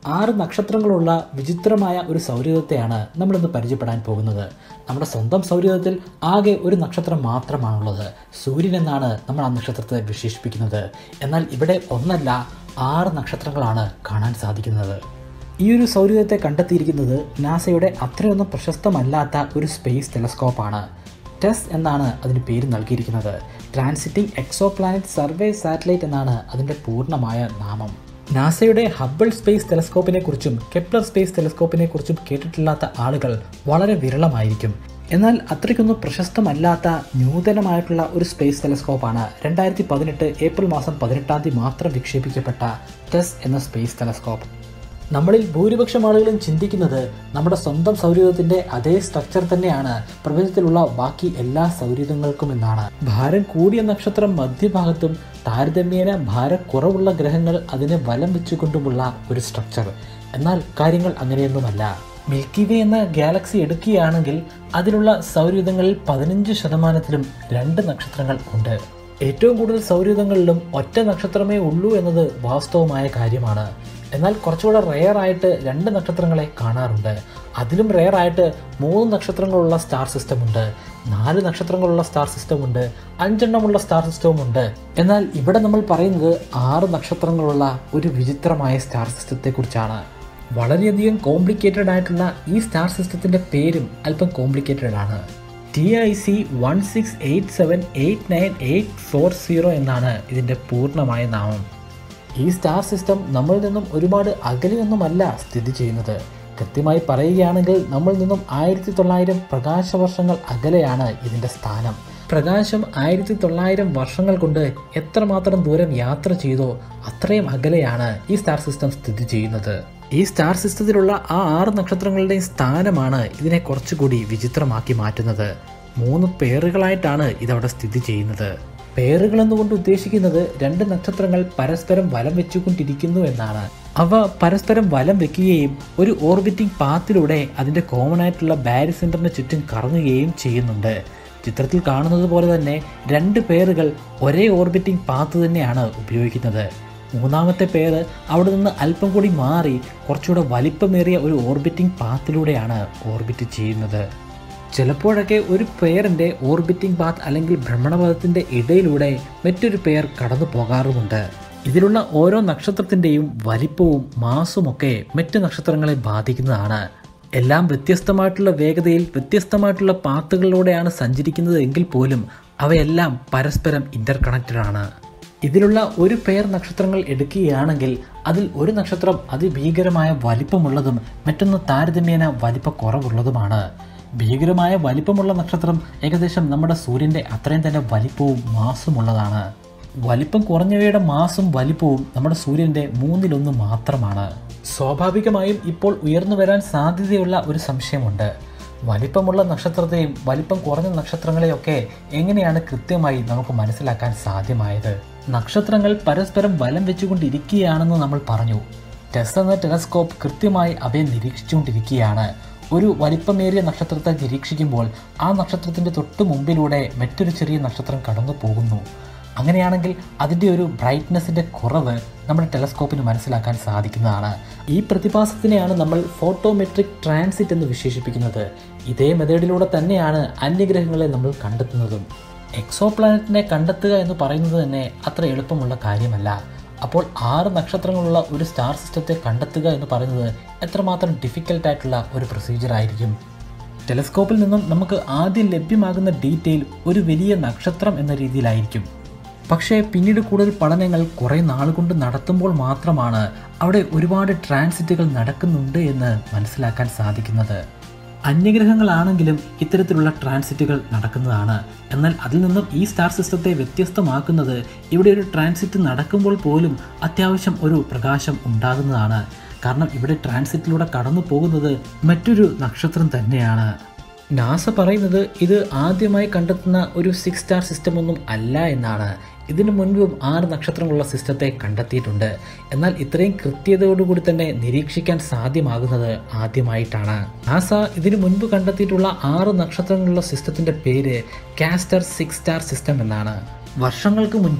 ആറ് നക്ഷത്രങ്ങളുള്ള വിചിത്രമായ ഒരു സൗരയൂഥത്തെയാണ് നമ്മളിന്ന് പരിചയപ്പെടാൻ പോകുന്നത് നമ്മുടെ സ്വന്തം സൗരയൂഥത്തിൽ ആകെ ഒരു നക്ഷത്രം മാത്രമാണുള്ളത് സൂര്യൻ എന്നാണ് നമ്മൾ ആ നക്ഷത്രത്തെ വിശേഷിപ്പിക്കുന്നത് എന്നാൽ ഇവിടെ ഒന്നല്ല ആറ് നക്ഷത്രങ്ങളാണ് കാണാൻ സാധിക്കുന്നത് ഈ ഒരു സൗരയൂഥത്തെ കണ്ടെത്തിയിരിക്കുന്നത് നാസയുടെ അത്രയൊന്നും പ്രശസ്തമല്ലാത്ത ഒരു സ്പേസ് ടെലസ്കോപ്പാണ് ടെസ് എന്നാണ് അതിന് പേര് നൽകിയിരിക്കുന്നത് transiting exoplanet survey satellite എന്നാണ് അതിൻ്റെ പൂർണ്ണമായ നാമം നാസയുടെ ഹബിൾ സ്പേസ് ടെലസ്കോപ്പിനെ കുറിച്ചും കെപ്ലർ സ്പേസ് ടെലസ്കോപ്പിനെ കുറിച്ചും കേട്ടിട്ടില്ലാത്ത ആളുകൾ വളരെ വിരളമായിരിക്കും എന്നാൽ അത്രയ്ക്കൊന്നും പ്രശസ്തമല്ലാത്ത നൂതനമായിട്ടുള്ള ഒരു സ്പേസ് ടെലസ്കോപ്പാണ് രണ്ടായിരത്തി പതിനെട്ട് ഏപ്രിൽ മാസം പതിനെട്ടാം തീയതി മാത്രം വിക്ഷേപിക്കപ്പെട്ട ടെസ് എന്ന സ്പേസ് ടെലസ്കോപ്പ് നമ്മളിൽ ഭൂരിപക്ഷം ആളുകളും ചിന്തിക്കുന്നത് നമ്മുടെ സ്വന്തം സൗരയൂഥത്തിന്റെ അതേ സ്ട്രക്ചർ തന്നെയാണ് പ്രപഞ്ചത്തിലുള്ള ബാക്കി എല്ലാ സൗരയൂഥങ്ങൾക്കും എന്നാണ് ഭാരം കൂടിയ നക്ഷത്രം മധ്യഭാഗത്തും താരതമ്യേന ഭാരക്കുറവുള്ള ഗ്രഹങ്ങൾ അതിനെ വലം വെച്ചുകൊണ്ടുമുള്ള ഒരു സ്ട്രക്ചർ എന്നാൽ കാര്യങ്ങൾ അങ്ങനെയൊന്നുമല്ല മിൽക്കി വേ എന്ന ഗാലക്സി എടുക്കുകയാണെങ്കിൽ അതിലുള്ള സൗരയൂഥങ്ങളിൽ പതിനഞ്ച് ശതമാനത്തിലും രണ്ട് നക്ഷത്രങ്ങൾ ഉണ്ട് ഏറ്റവും കൂടുതൽ സൗരയൂഥങ്ങളിലും ഒറ്റ നക്ഷത്രമേ ഉള്ളൂ എന്നത് വാസ്തവമായ കാര്യമാണ് എന്നാൽ കുറച്ചുകൂടെ റെയർ ആയിട്ട് രണ്ട് നക്ഷത്രങ്ങളെ കാണാറുണ്ട് അതിലും റെയർ ആയിട്ട് മൂന്ന് നക്ഷത്രങ്ങളുള്ള സ്റ്റാർ സിസ്റ്റം ഉണ്ട് നാല് നക്ഷത്രങ്ങളുള്ള സ്റ്റാർ സിസ്റ്റം ഉണ്ട് അഞ്ചെണ്ണമുള്ള സ്റ്റാർ സിസ്റ്റവും ഉണ്ട് എന്നാൽ ഇവിടെ നമ്മൾ പറയുന്നത് ആറ് നക്ഷത്രങ്ങളുള്ള ഒരു വിചിത്രമായ സ്റ്റാർ സിസ്റ്റത്തെ കുറിച്ചാണ് വളരെയധികം കോംപ്ലിക്കേറ്റഡ് ആയിട്ടുള്ള ഈ സ്റ്റാർ സിസ്റ്റത്തിന്റെ പേരും അല്പം കോംപ്ലിക്കേറ്റഡ് ആണ് T I C one six eight seven eight nine eight four zero എന്നാണ് ഇതിൻ്റെ പൂർണ്ണമായ നാമം ഈ സ്റ്റാർ സിസ്റ്റം നമ്മളിൽ നിന്നും ഒരുപാട് അകലെയൊന്നുമല്ല സ്ഥിതി ചെയ്യുന്നത് കൃത്യമായി പറയുകയാണെങ്കിൽ നമ്മളിൽ നിന്നും ആയിരത്തി തൊള്ളായിരം പ്രകാശവർഷങ്ങൾ അകലെയാണ് ഇതിൻ്റെ സ്ഥാനം പ്രകാശം ആയിരത്തി തൊള്ളായിരം വർഷങ്ങൾ കൊണ്ട് എത്രമാത്രം ദൂരം യാത്ര ചെയ്തോ അത്രയും അകലെയാണ് ഈ സ്റ്റാർ സിസ്റ്റം സ്ഥിതി ചെയ്യുന്നത് ഈ സ്റ്റാർ സിസ്റ്റത്തിലുള്ള ആ ആറ് നക്ഷത്രങ്ങളുടെയും സ്ഥാനമാണ് ഇതിനെ കുറച്ചുകൂടി വിചിത്രമാക്കി മാറ്റുന്നത് മൂന്ന് പേറുകളായിട്ടാണ് ഇതവിടെ സ്ഥിതി ചെയ്യുന്നത് പേറുകൾ എന്നുകൊണ്ട് ഉദ്ദേശിക്കുന്നത് രണ്ട് നക്ഷത്രങ്ങൾ പരസ്പരം വലം വെച്ചുകൊണ്ടിരിക്കുന്നു എന്നാണ് അവ പരസ്പരം വലം വെക്കുകയും ഒരു ഓർബിറ്റിംഗ് പാത്തിലൂടെ അതിൻ്റെ കോമൺ ആയിട്ടുള്ള ബാരി സെൻറ്ററിന് ചുറ്റും കറങ്ങുകയും ചെയ്യുന്നുണ്ട് ചിത്രത്തിൽ കാണുന്നത് പോലെ തന്നെ രണ്ട് പേറുകൾ ഒരേ ഓർബിറ്റിംഗ് പാത്ത് തന്നെയാണ് ഉപയോഗിക്കുന്നത് മൂന്നാമത്തെ പേര് അവിടെ നിന്ന് അല്പം കൂടി മാറി കുറച്ചുകൂടെ വലിപ്പമേറിയ ഒരു ഓർബിറ്റിംഗ് പാത്തിലൂടെയാണ് ഓർബിറ്റ് ചെയ്യുന്നത് ചിലപ്പോഴൊക്കെ ഒരു പെയറിൻ്റെ ഓർബിറ്റിംഗ് പാത്ത് അല്ലെങ്കിൽ ഭ്രമണപഥത്തിൻ്റെ ഇടയിലൂടെ മറ്റൊരു പെയർ കടന്നു പോകാറുമുണ്ട് ഇതിലുള്ള ഓരോ നക്ഷത്രത്തിൻ്റെയും വലിപ്പവും മാസവുമൊക്കെ മറ്റ് നക്ഷത്രങ്ങളെ ബാധിക്കുന്നതാണ് എല്ലാം വ്യത്യസ്തമായിട്ടുള്ള വേഗതയിൽ വ്യത്യസ്തമായിട്ടുള്ള പാത്തുകളിലൂടെയാണ് സഞ്ചരിക്കുന്നത് എങ്കിൽ പോലും അവയെല്ലാം പരസ്പരം ഇൻ്റർ കണക്റ്റഡ് ആണ് ഇതിലുള്ള ഒരു പെയർ നക്ഷത്രങ്ങൾ എടുക്കുകയാണെങ്കിൽ അതിൽ ഒരു നക്ഷത്രം അതിഭീകരമായ വലിപ്പമുള്ളതും മറ്റൊന്ന് താരതമ്യേന വലിപ്പ കുറവുള്ളതുമാണ് ഭീകരമായ വലിപ്പമുള്ള നക്ഷത്രം ഏകദേശം നമ്മുടെ സൂര്യൻ്റെ അത്രയും തന്നെ വലിപ്പവും മാസമുള്ളതാണ് വലിപ്പം കുറഞ്ഞവയുടെ മാസം വലിപ്പവും നമ്മുടെ സൂര്യൻ്റെ മൂന്നിലൊന്ന് മാത്രമാണ് സ്വാഭാവികമായും ഇപ്പോൾ ഉയർന്നു വരാൻ സാധ്യതയുള്ള ഒരു സംശയമുണ്ട് വലിപ്പമുള്ള നക്ഷത്രത്തെയും വലിപ്പം കുറഞ്ഞ നക്ഷത്രങ്ങളെയൊക്കെ എങ്ങനെയാണ് കൃത്യമായി നമുക്ക് മനസ്സിലാക്കാൻ സാധ്യമായത് നക്ഷത്രങ്ങൾ പരസ്പരം വലം വെച്ചുകൊണ്ടിരിക്കുകയാണെന്ന് നമ്മൾ പറഞ്ഞു ടെസ് എന്ന ടെലസ്കോപ്പ് കൃത്യമായി അവയെ നിരീക്ഷിച്ചുകൊണ്ടിരിക്കുകയാണ് ഒരു വലിപ്പമേറിയ നക്ഷത്രത്തെ നിരീക്ഷിക്കുമ്പോൾ ആ നക്ഷത്രത്തിൻ്റെ തൊട്ട് മുമ്പിലൂടെ മറ്റൊരു ചെറിയ നക്ഷത്രം കടന്നു പോകുന്നു അങ്ങനെയാണെങ്കിൽ അതിൻ്റെ ഒരു ബ്രൈറ്റ്നസിൻ്റെ കുറവ് നമ്മുടെ ടെലസ്കോപ്പിന് മനസ്സിലാക്കാൻ സാധിക്കുന്നതാണ് ഈ പ്രതിഭാസത്തിനെയാണ് നമ്മൾ ഫോട്ടോമെട്രിക് ട്രാൻസിറ്റ് എന്ന് വിശേഷിപ്പിക്കുന്നത് ഇതേ മെത്തേഡിലൂടെ തന്നെയാണ് അന്യഗ്രഹങ്ങളെ നമ്മൾ കണ്ടെത്തുന്നതും എക്സോ പ്ലാനറ്റിനെ കണ്ടെത്തുക എന്ന് പറയുന്നത് തന്നെ അത്ര എളുപ്പമുള്ള കാര്യമല്ല അപ്പോൾ ആറ് നക്ഷത്രങ്ങളുള്ള ഒരു സ്റ്റാർ സിസ്റ്റത്തെ കണ്ടെത്തുക എന്ന് പറയുന്നത് എത്രമാത്രം ഡിഫിക്കൽട്ടായിട്ടുള്ള ഒരു പ്രൊസീജിയർ ആയിരിക്കും ടെലസ്കോപ്പിൽ നിന്നും നമുക്ക് ആദ്യം ലഭ്യമാകുന്ന ഡീറ്റെയിൽ ഒരു വലിയ നക്ഷത്രം എന്ന രീതിയിലായിരിക്കും പക്ഷേ പിന്നീട് കൂടുതൽ പഠനങ്ങൾ കുറേ നാളുകൊണ്ട് നടത്തുമ്പോൾ മാത്രമാണ് അവിടെ ഒരുപാട് ട്രാൻസിറ്റുകൾ നടക്കുന്നുണ്ട് എന്ന് മനസ്സിലാക്കാൻ സാധിക്കുന്നത് അന്യഗ്രഹങ്ങളാണെങ്കിലും ഇത്തരത്തിലുള്ള ട്രാൻസിറ്റുകൾ നടക്കുന്നതാണ് എന്നാൽ അതിൽ നിന്നും ഈ സ്റ്റാർ സിസ്റ്റത്തെ വ്യത്യസ്തമാക്കുന്നത് ഇവിടെ ഒരു ട്രാൻസിറ്റ് നടക്കുമ്പോൾ പോലും അത്യാവശ്യം ഒരു പ്രകാശം ഉണ്ടാകുന്നതാണ് കാരണം ഇവിടെ ട്രാൻസിറ്റിലൂടെ കടന്നു പോകുന്നത് മറ്റൊരു നക്ഷത്രം തന്നെയാണ് നാസ പറയുന്നത് ഇത് ആദ്യമായി കണ്ടെത്തുന്ന ഒരു സിക്സ് സ്റ്റാർ സിസ്റ്റം ഒന്നും അല്ല എന്നാണ് ഇതിനു മുൻപും ആറ് നക്ഷത്രങ്ങളുള്ള സിസ്റ്റത്തെ കണ്ടെത്തിയിട്ടുണ്ട് എന്നാൽ ഇത്രയും കൃത്യതയോടുകൂടി തന്നെ നിരീക്ഷിക്കാൻ സാധ്യമാകുന്നത് ആദ്യമായിട്ടാണ് നാസ ഇതിനു മുൻപ് കണ്ടെത്തിയിട്ടുള്ള ആറ് നക്ഷത്രങ്ങളുള്ള സിസ്റ്റത്തിന്റെ പേര് കാസ്റ്റർ സിക്സ് സ്റ്റാർ സിസ്റ്റം എന്നാണ് വർഷങ്ങൾക്ക് മുൻപ്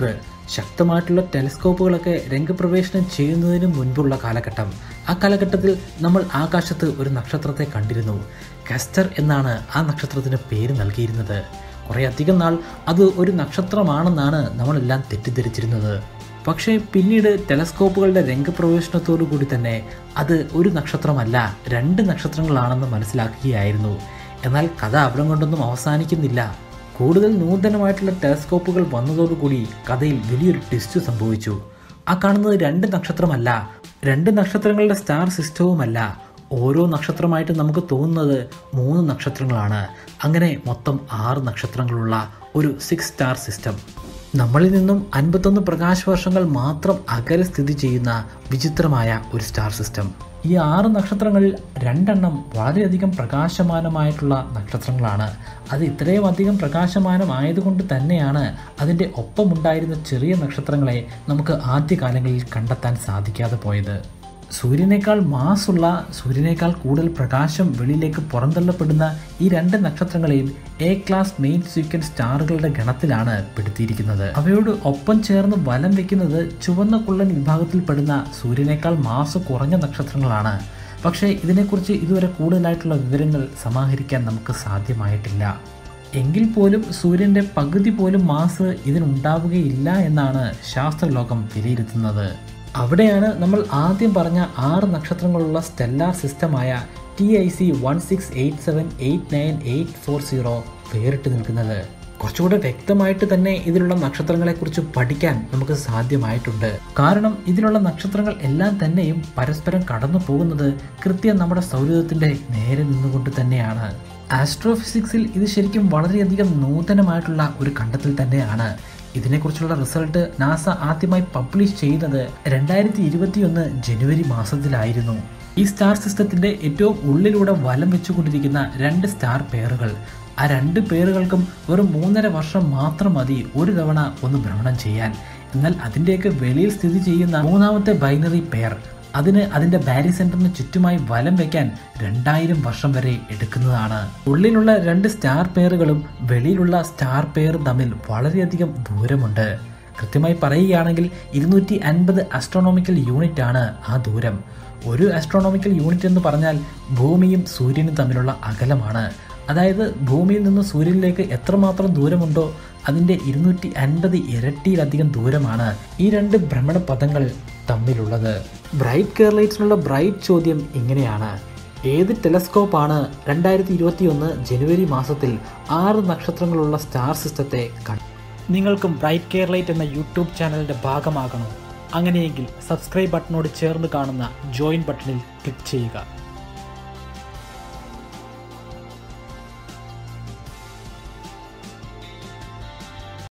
ശക്തമായിട്ടുള്ള ടെലിസ്കോപ്പുകളൊക്കെ രംഗപ്രവേശനം ചെയ്യുന്നതിന് മുൻപുള്ള കാലഘട്ടം ആ കാലഘട്ടത്തിൽ നമ്മൾ ആകാശത്ത് ഒരു നക്ഷത്രത്തെ കണ്ടിരുന്നു കസ്റ്റർ എന്നാണ് ആ നക്ഷത്രത്തിന് പേര് നൽകിയിരുന്നത് കുറേ അധികം നാൾ അത് ഒരു നക്ഷത്രമാണെന്നാണ് നമ്മളെല്ലാം തെറ്റിദ്ധരിച്ചിരുന്നത് പക്ഷേ പിന്നീട് ടെലസ്കോപ്പുകളുടെ രംഗപ്രവേശനത്തോടു കൂടി തന്നെ അത് ഒരു നക്ഷത്രമല്ല രണ്ട് നക്ഷത്രങ്ങളാണെന്ന് മനസ്സിലാക്കുകയായിരുന്നു എന്നാൽ കഥ അവിടെ കൊണ്ടൊന്നും അവസാനിക്കുന്നില്ല കൂടുതൽ നൂതനമായിട്ടുള്ള ടെലസ്കോപ്പുകൾ വന്നതോടുകൂടി കഥയിൽ വലിയൊരു ട്വിസ്റ്റ് സംഭവിച്ചു ആ കാണുന്നത് രണ്ട് നക്ഷത്രമല്ല രണ്ട് നക്ഷത്രങ്ങളുടെ സ്റ്റാർ സിസ്റ്റവുമല്ല ഓരോ നക്ഷത്രമായിട്ട് നമുക്ക് തോന്നുന്നത് മൂന്ന് നക്ഷത്രങ്ങളാണ് അങ്ങനെ മൊത്തം ആറ് നക്ഷത്രങ്ങളുള്ള ഒരു സിക്സ് സ്റ്റാർ സിസ്റ്റം നമ്മളിൽ നിന്നും അൻപത്തൊന്ന് പ്രകാശ വർഷങ്ങൾ മാത്രം അകലെ സ്ഥിതി ചെയ്യുന്ന വിചിത്രമായ ഒരു സ്റ്റാർ സിസ്റ്റം ഈ ആറ് നക്ഷത്രങ്ങളിൽ രണ്ടെണ്ണം വളരെയധികം പ്രകാശമാനമായിട്ടുള്ള നക്ഷത്രങ്ങളാണ് അത് ഇത്രയും അധികം പ്രകാശമാനമായതുകൊണ്ട് തന്നെയാണ് അതിൻ്റെ ഒപ്പമുണ്ടായിരുന്ന ചെറിയ നക്ഷത്രങ്ങളെ നമുക്ക് ആദ്യകാലങ്ങളിൽ കണ്ടെത്താൻ സാധിക്കാതെ പോയത് സൂര്യനേക്കാൾ മാസുള്ള സൂര്യനേക്കാൾ കൂടുതൽ പ്രകാശം വെളിയിലേക്ക് പുറന്തള്ളപ്പെടുന്ന ഈ രണ്ട് നക്ഷത്രങ്ങളെയും എ ക്ലാസ് മെയിൻ സീക്വൻസ് സ്റ്റാറുകളുടെ ഗണത്തിലാണ് പെടുത്തിയിരിക്കുന്നത് അവയോട് ഒപ്പം ചേർന്ന് വലം വെക്കുന്നത് ചുവന്ന കുള്ളൻ വിഭാഗത്തിൽപ്പെടുന്ന സൂര്യനേക്കാൾ മാസ് കുറഞ്ഞ നക്ഷത്രങ്ങളാണ് പക്ഷേ ഇതിനെക്കുറിച്ച് ഇതുവരെ കൂടുതലായിട്ടുള്ള വിവരങ്ങൾ സമാഹരിക്കാൻ നമുക്ക് സാധ്യമായിട്ടില്ല എങ്കിൽ പോലും സൂര്യൻ്റെ പകുതി പോലും മാസ് ഇതിനുണ്ടാവുകയില്ല എന്നാണ് ശാസ്ത്രലോകം വിലയിരുത്തുന്നത് അവിടെയാണ് നമ്മൾ ആദ്യം പറഞ്ഞ ആറ് നക്ഷത്രങ്ങളുള്ള സ്റ്റെല്ലാർ സിസ്റ്റമായ T I C one six eight seven eight nine eight four zero വേറിട്ട് നിൽക്കുന്നത് കുറച്ചുകൂടെ വ്യക്തമായിട്ട് തന്നെ ഇതിലുള്ള നക്ഷത്രങ്ങളെക്കുറിച്ച് പഠിക്കാൻ നമുക്ക് സാധ്യമായിട്ടുണ്ട് കാരണം ഇതിലുള്ള നക്ഷത്രങ്ങൾ എല്ലാം തന്നെയും പരസ്പരം കടന്നു പോകുന്നത് കൃത്യം നമ്മുടെ സൗരയൂഥത്തിന്റെ നേരെ നിന്നുകൊണ്ട് തന്നെയാണ് ആസ്ട്രോഫിസിക്സിൽ ഇത് ശരിക്കും വളരെയധികം നൂതനമായിട്ടുള്ള ഒരു കണ്ടെത്തൽ തന്നെയാണ് ഇതിനെക്കുറിച്ചുള്ള റിസൾട്ട് നാസ ആദ്യമായി പബ്ലിഷ് ചെയ്യുന്നത് രണ്ടായിരത്തി ഇരുപത്തിയൊന്ന് ജനുവരി മാസത്തിലായിരുന്നു ഈ സ്റ്റാർ സിസ്റ്റത്തിന്റെ ഏറ്റവും ഉള്ളിലൂടെ വലം വെച്ചുകൊണ്ടിരിക്കുന്ന രണ്ട് സ്റ്റാർ പേറുകൾ ആ രണ്ട് പേറുകൾക്കും വെറും മൂന്നര വർഷം മാത്രം മതി ഒരു തവണ ഒന്ന് ഭ്രമണം ചെയ്യാൻ എന്നാൽ അതിൻ്റെയൊക്കെ വെളിയിൽ സ്ഥിതി ചെയ്യുന്ന മൂന്നാമത്തെ ബൈനറി പെയർ അതിന് അതിന്റെ ബാരി സെന്ററിന് ചുറ്റുമായി വലം വെക്കാൻ രണ്ടായിരം വർഷം വരെ എടുക്കുന്നതാണ് ഉള്ളിലുള്ള രണ്ട് സ്റ്റാർ പെയറുകളും വെളിയിലുള്ള സ്റ്റാർ പെയറും തമ്മിൽ വളരെയധികം ദൂരമുണ്ട് കൃത്യമായി പറയുകയാണെങ്കിൽ ഇരുന്നൂറ്റി അൻപത് അസ്ട്രോണോമിക്കൽ യൂണിറ്റ് ആണ് ആ ദൂരം ഒരു അസ്ട്രോണോമിക്കൽ യൂണിറ്റ് എന്ന് പറഞ്ഞാൽ ഭൂമിയും സൂര്യനും തമ്മിലുള്ള അകലമാണ് അതായത് ഭൂമിയിൽ നിന്ന് സൂര്യനിലേക്ക് എത്രമാത്രം ദൂരമുണ്ടോ അതിൻ്റെ ഇരുന്നൂറ്റി അൻപത് ഇരട്ടിയിലധികം ദൂരമാണ് ഈ രണ്ട് ഭ്രമണപഥങ്ങൾ തമ്മിലുള്ളത് ബ്രൈറ്റ് കേരളൈറ്റ്സിനുള്ള ബ്രൈറ്റ് ചോദ്യം ഇങ്ങനെയാണ് ഏത് ടെലസ്കോപ്പാണ് രണ്ടായിരത്തി ഇരുപത്തി ഒന്ന് ജനുവരി മാസത്തിൽ ആറ് നക്ഷത്രങ്ങളുള്ള സ്റ്റാർ സിസ്റ്റത്തെ കണ്ടത് നിങ്ങൾക്കും ബ്രൈറ്റ് കേരളൈറ്റ് എന്ന യൂട്യൂബ് ചാനലിന്റെ ഭാഗമാകണോ അങ്ങനെയെങ്കിൽ സബ്സ്ക്രൈബ് ബട്ടണോട് ചേർന്ന് കാണുന്ന ജോയിൻ ബട്ടണിൽ ക്ലിക്ക് ചെയ്യുക